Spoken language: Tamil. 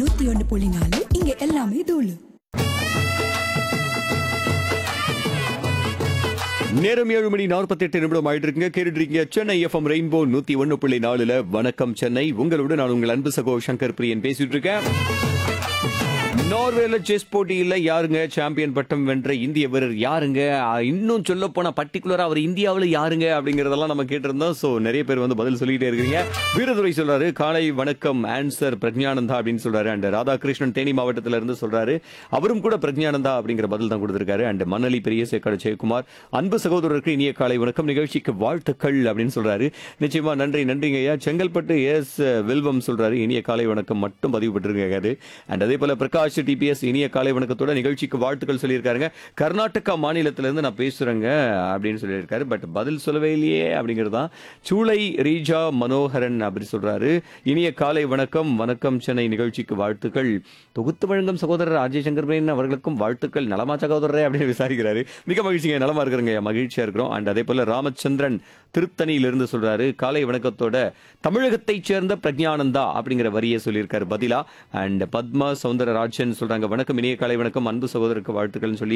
நூத்தி ஒன்னு புள்ளி நாலு இங்க எல்லாமே தூளு நேரம் ஏழு மணி நாற்பத்தி எட்டு நிமிடம் ஆயிட்டு இருக்குங்க கேட்டுட்டு இருக்கீங்க சென்னை எஃப்எம் ரெயின்போ நூத்தி ஒன்னு புள்ளி நாலுல வணக்கம் சென்னை உங்களோட நான் உங்கள் அன்பு சகோ சங்கர் பிரியன் பேசிட்டு இருக்கேன் நார்வேல செஸ் போட்டியில யாருங்க சாம்பியன் பட்டம் வென்ற இந்திய வீரர் யாருங்க அஹ், இன்னும் சொல்ல போனா பர்டிகுலரா அவர் இந்தியாவில் யாருங்க அப்படிங்கறதெல்லாம் நம்ம கேட்டிருந்தோம் சோ நிறைய பேர் வந்து பதில் சொல்லிட்டே இருக்கீங்க வீரதுரை சொல்றாரு காலை வணக்கம் ஆன்சர் பிரக்ஞானந்தா அப்படின்னு சொல்றாரு அண்ட் ராதாகிருஷ்ணன் தேனி மாவட்டத்துல இருந்து சொல்றாரு அவரும் கூட பிரக்ஞானந்தா அப்படிங்கிற பதில் தான் கொடுத்திருக்காரு அண்ட் மணலி பெரிய சேக்காடு ஜெயக்குமார் அன்பு சகோதரருக்கு இனிய காலை வணக்கம் நிகழ்ச்சிக்கு வாழ்த்துக்கள் அப்படின்னு சொல்றாரு நிச்சயமா நன்றி நன்றிங்க ஐயா செங்கல்பட்டு எஸ் வில்வம் சொல்றாரு இனிய காலை வணக்கம் மட்டும் பதிவு பெற்றிருக்காரு அண்ட் அதே போல பிரகாஷ் டிபிஎஸ் இனிய காலை வணக்கத்தோட நிகழ்ச்சிக்கு வாழ்த்துக்கள் சொல்லியிருக்காருங்க கர்நாடகா மாநிலத்திலிருந்து நான் பேசுறேங்க அப்படின்னு சொல்லியிருக்காரு பட் பதில் சொல்லவே இல்லையே அப்படிங்கிறது தான் சூளை ரீஜா மனோகரன் அப்படி சொல்றாரு இனிய காலை வணக்கம் வணக்கம் சென்னை நிகழ்ச்சிக்கு வாழ்த்துக்கள் தொகுத்து வழங்கும் சகோதரர் அஜய் சங்கர் பிரேன் அவர்களுக்கும் வாழ்த்துக்கள் நலமா சகோதரரே அப்படின்னு விசாரிக்கிறாரு மிக மகிழ்ச்சிங்க நலமா இருக்கிறங்க மகிழ்ச்சியா இருக்கிறோம் அண்ட் அதே போல ராமச்சந்திரன் திருத்தணியிலிருந்து சொல்றாரு காலை வணக்கத்தோட தமிழகத்தைச் சேர்ந்த பிரக்ஞானந்தா அப்படிங்கிற வரியை சொல்லியிருக்காரு பதிலா அண்ட் பத்மா சௌந்தரராஜன் சொல்றாங்க வணக்கம் இனிய காலை வணக்கம் அன்பு சகோதரருக்கு வாழ்த்துக்கள்னு சொல்லி